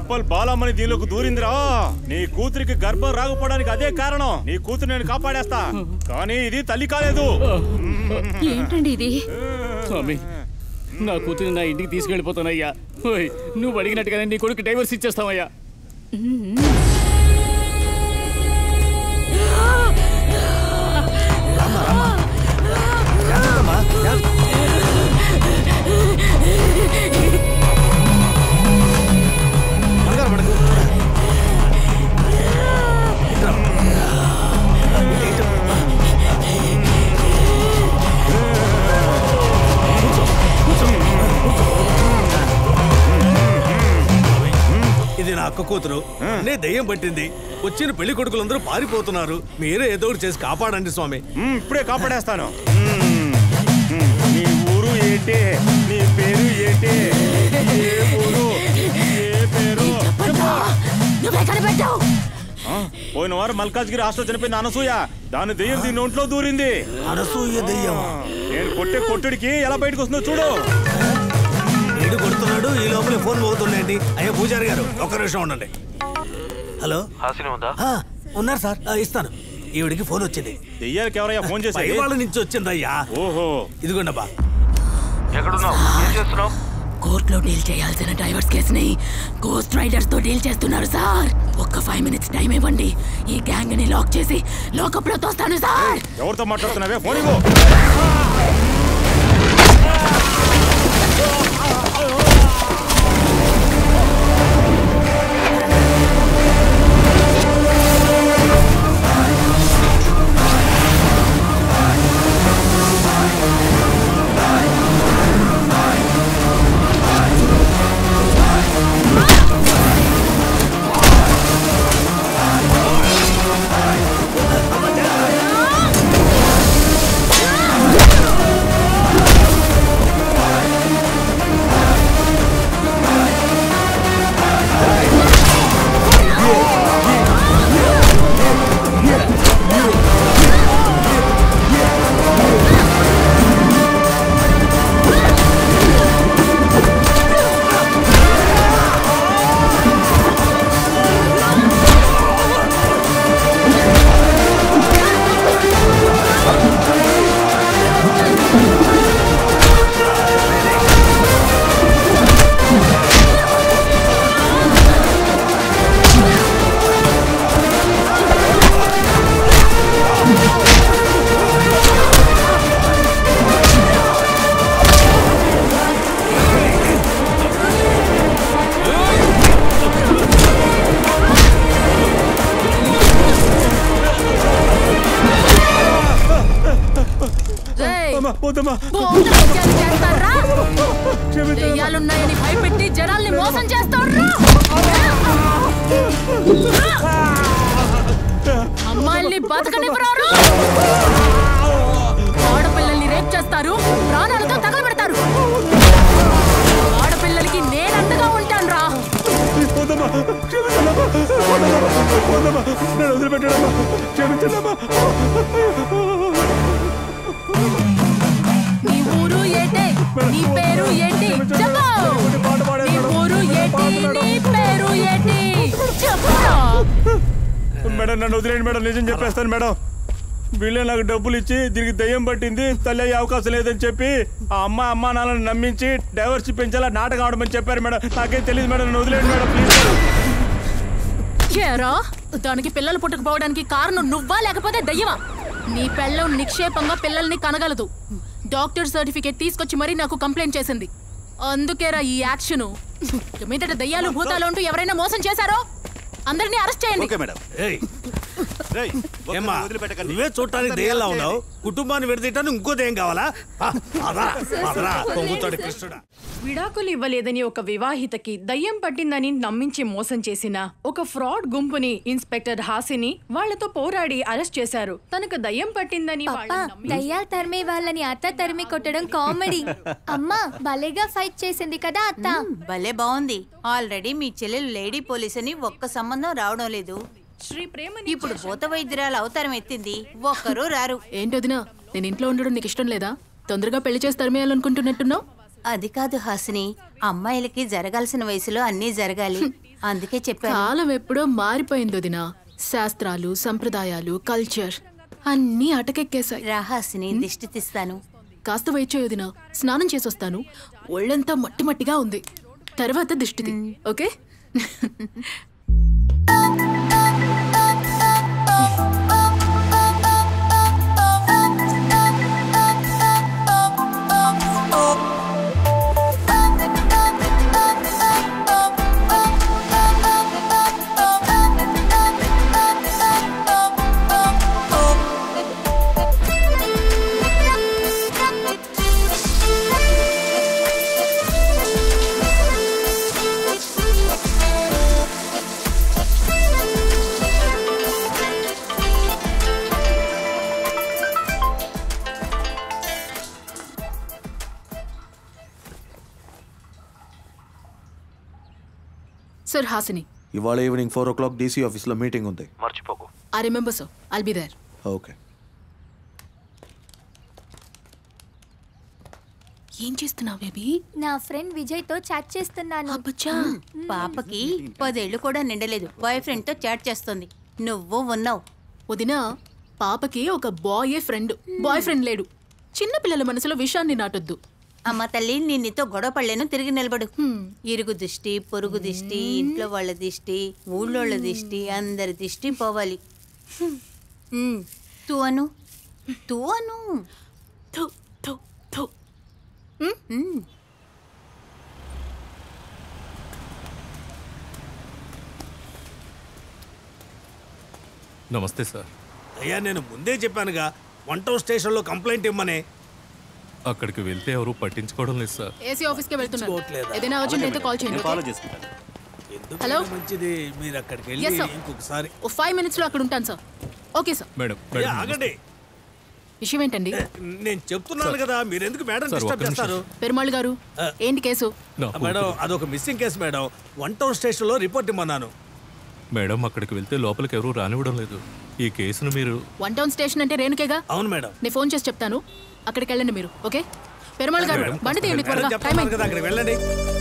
ఉప్పల్ బాలమ్మని దీనిలోకి దూరిందిరా నీ కూతురికి గర్భం రాకపోవడానికి అదే కారణం నీ కూతురు నేను కాపాడేస్తా కానీ ఇది తల్లి కాలేదు ఏంటండి ఇది స్వామి నా కూతురు నా ఇంటికి తీసుకెళ్ళిపోతానయ్యా ఓయ్ నువ్వు అడిగినట్టుగానే నీ కొడుకు డైవర్స్ ఇచ్చేస్తావయ్యా ఇది నా అక్క కూతురు నే దయ్యం పట్టింది వచ్చిన పెళ్లి కొడుకులందరూ పారిపోతున్నారు మీరే ఏదో ఒకటి చేసి కాపాడండి స్వామి మ్మ్, ఇప్పుడే కాపాడేస్తాను మ్మ్. మ్మ్. నీ ఊరు ఏంటి నీ పేరు ఏంటి ఏ ఊరు ఏ పేరు నువ్వే కనిపెట్టావు ఆ, పోయిన వారం మల్కాజ్గిరి హాస్టల్ చనిపోయింది అనసూయ దాని దెయ్యం దీని ఒంట్లో దూరింది అనసూయ దెయ్యం నేను కొట్టే కొట్టుడికి ఎలా బయటకు వస్తుందో చూడు వీడు కొడుతున్నాడు ఈ లోపల ఫోన్ మోగుతుండేంటి అయ్యా పూజారి గారు ఒక్క నిమిషం ఉండండి హలో హాసిని ఉందా ఆ, ఉన్నారు సార్ ఆ, ఇస్తాను ఈవిడికి ఫోన్ వచ్చింది దెయ్యానికి ఎవరయ్యా ఫోన్ పై చేసేది వాళ్ళ నుంచి వచ్చిందయ్యా ఓహో ఇదిగోండబ్బా ఎక్కడున్నావు ఏం చేస్తున్నావు కోర్టులో డీల్ చేయాల్సిన డైవర్స్ కేసుని గోస్ట్ రైడర్స్ తో డీల్ చేస్తున్నారు సార్ ఒక్క ఫైవ్ మినిట్స్ టైం ఇవ్వండి ఈ గ్యాంగ్ ని లాక్ చేసి లోకప్ లో తోస్తాను సార్ ఎవరితో మాట్లాడుతున్నావే ఫోన్ ఇవ్వు అమ్మా, వద్దమ్మా దెయ్యాలున్నాయని భయపెట్టి జనాల్ని మోసం చేస్తారా అమ్మాయిల్ని బతకనివ్వరారు ఆడపిల్లల్ని రేప్ చేస్తారు ప్రాణాలతో తగలబెడతారు ఆడపిల్లలకి నేనంతగా ఉంటాను రా వద్దమ్మా క్షమించండమ్మా వద్దమ్మా నేను వదిలిపెట్టాడమ్మా క్షమించండమ్మా నీ ఊరు ఏంటి నీ పేరు ఏంటి చెప్పు నీ ఊరు ఏంటి నీ పేరు ఏంటి చెప్పురా మేడం నన్ను వదిలేండి మేడం నిజం చెప్పేస్తాను మేడం వీళ్ళే నాకు డబ్బులు ఇచ్చి దీనికి దయ్యం పట్టింది తల్లి అయ్యే అవకాశం లేదని చెప్పి ఆ అమ్మ అమ్మ నాన్నని నమ్మించి డైవర్స్ పెంచేలా నాటకం ఆడమని చెప్పారు మేడం నాకేం తెలియదు మేడం నన్ను వదిలేండి మేడం ప్లీజ్ ఏరా దానికి పిల్లలు పుట్టకపోవడానికి కారణం నువ్వా లేకపోతే దయ్యమా నీ పెళ్ళం నిక్షేపంగా పిల్లల్ని కనగలదు డాక్టర్ సర్టిఫికేట్ తీసుకొచ్చి మరీ నాకు కంప్లైంట్ చేసింది అందుకేరా ఈ యాక్షన్ మీదట దయ్యాలు భూతాలు అంటూ ఎవరైనా మోసం చేశారో అందరినీ అరెస్ట్ చేయండి ఓకే మేడం ఏయ్ రేయ్, ఒక్కరిని ఏమ్మా వదిలిపెట్టకండి. నువ్వే చూడటానికి అందరినీ దెయ్యంలా అరెస్ట్ ఉన్నావు కుటుంబాన్ని విడదీయటానికి ఇంకో దెయ్యం కావాలా ఆ, పదరా, పదరా, పొంగుతాడు కృష్ణుడా విడాకులు ఇవ్వలేదని ఒక వివాహితకి దయ్యం పట్టిందని నమ్మించి మోసం చేసిన ఒక ఫ్రాడ్ గుంపుని ఇన్స్పెక్టర్ హాసిని వాళ్లతో పోరాడి అరెస్ట్ చేశారు తనకు దయ్యం పట్టిందని పప్పా వాళ్ళని నమ్మి- దయ్యాలు తరిమే వాళ్ళని అత్త తరిమి కొట్టడం కామెడీ అమ్మా భలేగా ఫైట్ చేసింది కదా అత్త భలే బాగుంది ఆల్రెడీ మీ చెల్లెలు లేడీ పోలీస్ అని ఒక్క సంబంధం రావడం లేదు శ్రీ ప్రేమని ఇప్పుడు భూత వైద్యురాలు అవతారం ఎత్తింది ఒక్కరు రారు ఏంటొదినా నేను ఇంట్లో ఉండడం నీకు ఇష్టం లేదా తొందరగా పెళ్లి చేసి తరిమేయాలనుకుంటున్నట్టున్నావు అది కాదు హాసిని అమ్మాయిలకి జరగాల్సిన వయసులో అన్నీ జరగాలి అందుకే చెప్పాను కాలం ఎప్పుడో మారిపోయింది వదినా శాస్త్రాలు సంప్రదాయాలు కల్చర్ అన్నీ అటకెక్కేశాయి రాహాసిని దిష్టి తీస్తాను కాస్త వెయిట్ చేయి వదినా స్నానం చేసొస్తాను ఒళ్ళంతా మట్టి మట్టిగా ఉంది తర్వాత దిష్టిది ఓకే సార్ హాసిని ఇవాళ evening four o'clock DC ఆఫీస్లో మీటింగ్ ఉంది మర్చిపోకు I remember sir I'll be there okay ఏం చేస్తున్నావు బేబీ నా ఫ్రెండ్ విజయ్ తో చాట్ చేస్తున్నాను అబ్బచ్చా పాపకి పదేళ్లు కూడా నిండలేదు బాయ్ ఫ్రెండ్ తో చాట్ చేస్తుంది నువ్వు ఉన్నావు వదినా పాపకి ఒక బాయ్ ఫ్రెండ్ బాయ్ ఫ్రెండ్ లేడు చిన్న పిల్లల మనసులో విషాన్ని నాటొద్దు అమ్మ తల్లి నేను నీతో గొడవ పడలేను తిరిగి నిలబడు ఇరుగు దిష్టి పొరుగు దిష్టి ఇంట్లో వాళ్ళ దిష్టి ఊళ్ళోళ్ళ దిష్టి అందరి దిష్టి పోవాలి ఉమ్, తూ అను తూ అను థు, థు, థు. ఉమ్. నమస్తే సార్ అయ్యా నేను ముందే చెప్పానుగా వన్ టౌన్ స్టేషన్లో కంప్లైంట్ ఇమ్మని అక్కడికి వెళ్తే ఎవరు పట్టించుకోవడం లేదు సార్ ఏసీ ఆఫీస్కి వెళ్తున్నాను చూసుకోవట్లేదా? ఏదైనా అర్జెంట్ అయితే కాల్ చేయండి ఫాలో ఓకే? చేసుకుంటాను ఎందుకు హలో? మంచిది మీరు అక్కడికి వెళ్ళి Yes, sir. ఇంకొకసారి ఓ ఫైవ్ మినిట్స్లో అక్కడ ఉంటాను సార్ ఓకే సార్ మేడం అయ్యా, మేడం ఆగండి విషయం ఏంటండి నేను చెప్తున్నాను కదా మీరు ఎందుకు మేడం సార్, డిస్టర్బ్ ఒక్క నిమిషం. చేస్తారు పెరుమాళ్ గారు ఏంటి కేసు నా ఆ, మేడం కూతురు. అదొక missing case madam one town స్టేషన్లో రిపోర్ట్ ఇమ్మన్నాను మేడం అక్కడికి వెళ్తే లోపలికి ఎవరు రానివ్వడం లేదు ఈ కేసును మీరు వన్ టౌన్ స్టేషన్ అంటే రేణుకేగా అవును మేడం నేను ఫోన్ చేసి చెప్తాను అక్కడికి వెళ్ళండి మీరు ఓకే పెరుమాళ్ గారు మేడం, బండి తీయండి మేడం త్వరగా టైం చెప్తున్నాను అయింది కదా అక్కడికి వెళ్ళండి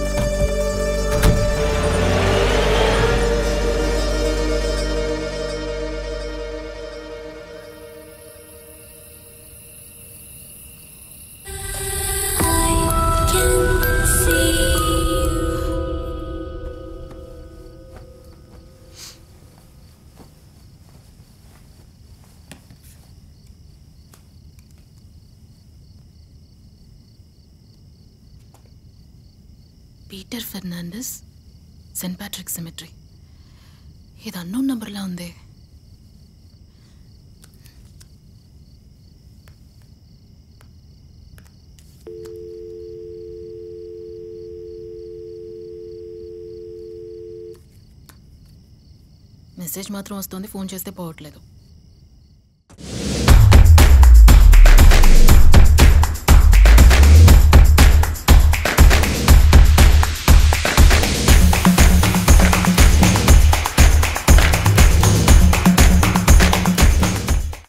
Peter Fernandes saint Patrick cemetery ఇది అన్నోన్ నంబర్లా ఉంది మెసేజ్ మాత్రం వస్తుంది ఫోన్ చేస్తే పోవట్లేదు